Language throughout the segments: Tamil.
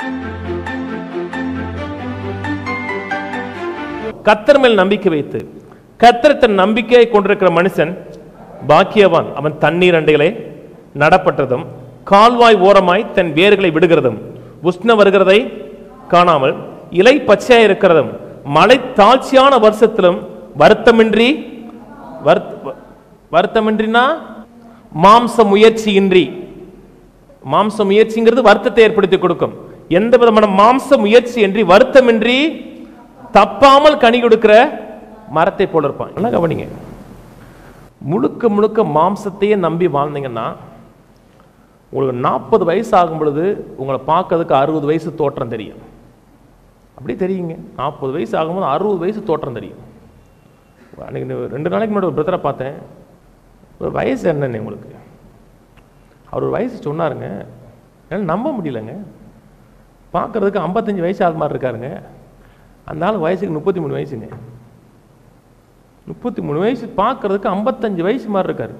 கத்தர் மேல் நம்பிக்கை வைத்து கத்தர் தன் நம்பிக்கையை கொண்டிருக்கிற மனுஷன் பாக்கியவான் அவன் தண்ணீர் அண்டைகளை நடப்பட்டதும் கால்வாய் ஓரமாய் தன் வேர்களை விடுகிறதும் உஷ்ண வருகிறதை காணாமல் இலை பச்சையாய் இருக்கிறதும் மழை தாழ்ச்சியான வருஷத்திலும் வருத்தமின்றி வருத்த- வருத்தமின்றினா மாம்ச முயற்சியின்றி மாம்ச முயற்சிங்கிறது வருத்தத்தை ஏற்படுத்தி கொடுக்கும் எந்த விதமான மாம்ச முயற்சி இன்றி வருத்தமின்றி தப்பாமல் கனி கொடுக்கிற மரத்தை போல இருப்பான் நல்லா கவனிங்க முழுக்க முழுக்க மாம்சத்தையே நம்பி வாழ்ந்தீங்கன்னா உங்களுக்கு நாற்பது வயசு ஆகும் பொழுது உங்களை பார்க்கறதுக்கு அறுபது வயசு தோற்றம் தெரியும் அப்படி தெரியுங்க நாற்பது வயசு ஆகும்போது அறுபது வயசு தோற்றம் தெரியும் அன்னைக்கு இந்த ரெண்டு நாளைக்கு முன்னாடி ஒரு பிரதரை பார்த்தேன் ஒரு வயசு என்னன்னு உங்களுக்கு அவர் ஒரு வயசு சொன்னாருங்க என்னால் நம்ப முடியலங்க பார்க்கறதுக்கு ஐம்பத்தஞ்சு வயசு ஆள் மாதிரி இருக்காருங்க அந்த ஆள் வயசுக்கு முப்பத்தி மூணு வயசுங்க முப்பத்தி மூணு வயசு பார்க்கறதுக்கு ஐம்பத்தஞ்சு வயசு மாதிரி இருக்காரு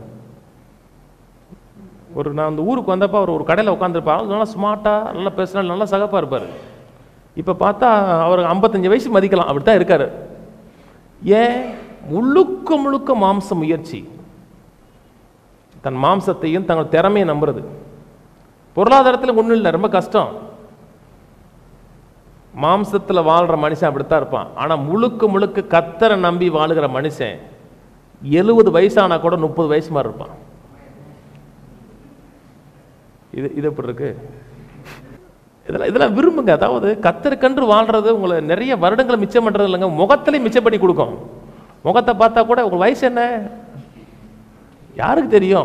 ஒரு நான் அந்த ஊருக்கு வந்தப்போ அவர் ஒரு கடையில் உட்காந்துருப்பார் நல்லா ஸ்மார்ட்டாக நல்லா பேசுனா நல்லா சகப்பாக இருப்பார் இப்போ பார்த்தா அவர் ஐம்பத்தஞ்சு வயசு மதிக்கலாம் அப்படி தான் இருக்காரு ஏன் முழுக்க முழுக்க மாம்ச முயற்சி தன் மாம்சத்தையும் தங்கள் திறமையை நம்புறது பொருளாதாரத்தில் ஒன்றும் இல்லை ரொம்ப கஷ்டம் மாம்சத்தில் வாழ்கிற மனுஷன் அப்படித்தான் இருப்பான் ஆனால் முழுக்க முழுக்க கத்தரை நம்பி வாழுகிற மனுஷன் எழுபது வயசானா கூட முப்பது வயசு மாதிரி இருப்பான் இது இது எப்படி இருக்கு இதெல்லாம் இதெல்லாம் விரும்புங்க அதாவது கத்தருக்கன்று வாழ்றது உங்களை நிறைய வருடங்களை மிச்சம் பண்றது இல்லைங்க முகத்திலையும் மிச்சம் பண்ணி கொடுக்கும் முகத்தை பார்த்தா கூட உங்க வயசு என்ன யாருக்கு தெரியும்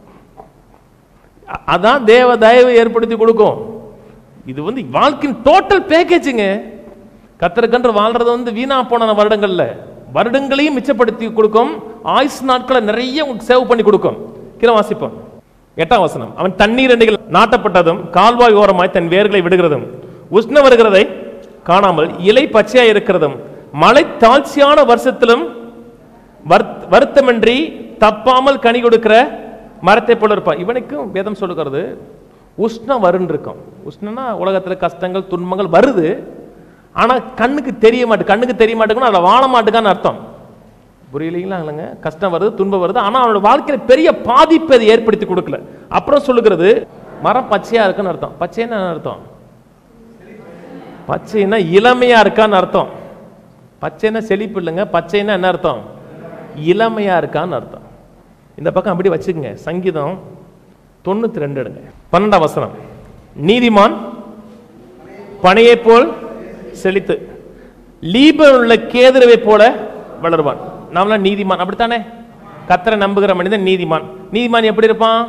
அ- அதான் தேவ தயவு ஏற்படுத்தி கொடுக்கும் இது வந்து வாழ்க்கையின் டோட்டல் பேக்கேஜுங்க கத்தருக்கன்று வாழ்றது வந்து வீணா போன வருடங்கள்ல வருடங்களையும் மிச்சப்படுத்தி கொடுக்கும் ஆயுஸ் நாட்களை நிறைய உங்களுக்கு சேவ் பண்ணி கொடுக்கும் கீழே வாசிப்போம் எட்டாம் வசனம் அவன் தண்ணீர் அண்டைகள் நாட்டப்பட்டதும் கால்வாய் ஓரமாய் தன் வேர்களை விடுகிறதும் உஷ்ண வருகிறதை காணாமல் இலை பச்சையாய் இருக்கிறதும் மழை தாழ்ச்சியான வருஷத்திலும் வருத்- வருத்தமின்றி தப்பாமல் கனி கொடுக்கிற மரத்தை போல இருப்பான் இவனுக்கும் வேதம் சொல்லுகிறது உஷ்ணம் வருன்னு இருக்கும் உஷ்ணம்னா உலகத்துல கஷ்டங்கள் துன்பங்கள் வருது ஆனா கண்ணுக்கு தெரிய மாட்டேன் கண்ணுக்கு தெரிய மாட்டேங்குன்னு அதில் வாழ மாட்டேங்கான்னு அர்த்தம் புரியலீங்களா இல்லைங்க கஷ்டம் வருது துன்பம் வருது ஆனா அவனோட வாழ்க்கையில பெரிய பாதிப்பை அது ஏற்படுத்தி கொடுக்கல அப்புறம் சொல்லுகிறது மரம் பச்சையா இருக்குன்னு அர்த்தம் பச்சைன்னா என்ன அர்த்தம் பச்சைன்னா இளமையா இருக்கான்னு அர்த்தம் பச்சைன்னா செழிப்பு இல்லைங்க பச்சைன்னா என்ன அர்த்தம் இளமையா இருக்கான்னு அர்த்தம் இந்த பக்கம் அப்படி வச்சுக்கோங்க சங்கீதம் தொண்ணூத்தி ரெண்டு எடுங்க பன்னெண்டாம் வசனம் நீதிமான் பனையை போல் செழித்து லீபன் உள்ள கேதுருவை போல வளருவான் நாமெல்லாம் நீதிமான் அப்படித்தானே கத்தரை நம்புகிற மனிதன் நீதிமான் நீதிமான் எப்படி இருப்பான்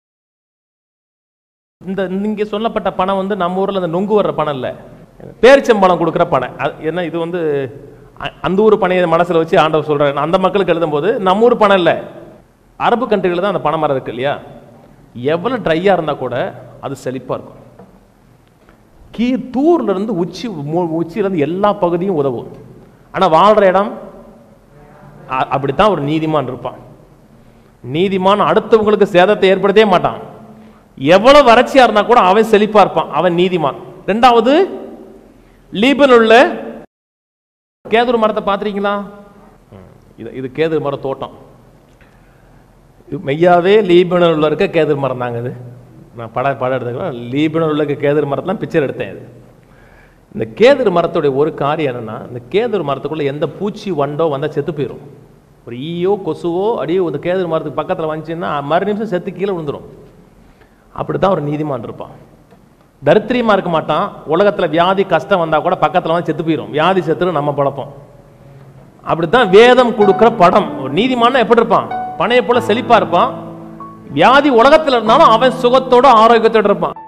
இந்த இங்க சொல்லப்பட்ட பணம் வந்து நம்ம ஊர்ல இந்த நொங்கு வர்ற பணம் இல்ல பேரிச்சம்பழம் கொடுக்குற பணம் அது- என்ன இது வந்து அ- அந்த ஊர் பணையை மனசுல வச்சு ஆண்டவர் சொல்றாரு அந்த மக்களுக்கு எழுதும்போது நம்ம ஊர் பணம் இல்ல அரபு கண்ட்ரிகளில் தான் அந்த பனை மரம் இருக்கு இல்லையா எவ்வளவு ட்ரையா இருந்தா கூட அது செழிப்பா இருக்கும் கீ தூர்ல இருந்து உச்சி மு- உச்சியில இருந்து எல்லா பகுதியும் உதவும் ஆனா வாழ்ற இடம் அ- அப்படித்தான் ஒரு நீதிமான் இருப்பான் நீதிமான் அடுத்தவங்களுக்கு சேதத்தை ஏற்படுத்தவே மாட்டான் எவ்வளவு வறட்சியா இருந்தா கூட அவன் செழிப்பா இருப்பான் அவன் நீதிமான் ரெண்டாவது லீபன் உள்ள கேதுரு மரத்தை பார்த்திருக்கீங்களா ம், இது இது கேதுரு மர தோட்டம் இது மெய்யாவே லீபனில் உள்ள இருக்க கேதுரு மரம் தாங்க இது நான் பட படம் எடுத்துக்கிறேன் லீபனில் உள்ள இருக்க கேதுரு மரத்தெல்லாம் பிக்சர் எடுத்தேன் இது இந்த கேதுரு மரத்துடைய ஒரு காரியம் என்னன்னா இந்த கேதுரு மரத்துக்குள்ள எந்த பூச்சி வண்டோ வந்தால் செத்து போயிடும் ஒரு ஈயோ கொசுவோ அடியோ இந்த கேதுரு மரத்துக்கு பக்கத்தில் வந்துச்சுன்னா மறு நிமிஷம் செத்து கீழே விழுந்துரும் அப்படி தான் ஒரு நீதிமான் இருப்பான் தரித்திரியமா இருக்க மாட்டான் உலகத்துல வியாதி கஷ்டம் வந்தா கூட பக்கத்துல வந்து செத்து போயிடும் வியாதி செத்துரும் நம்ம பழப்போம் அப்படித்தான் வேதம் கொடுக்கிற படம் ஒரு நீதிமான் எப்படி இருப்பான் பனையை போல செழிப்பா இருப்பான் வியாதி உலகத்துல இருந்தாலும் அவன் சுகத்தோட ஆரோக்கியத்தோட இருப்பான்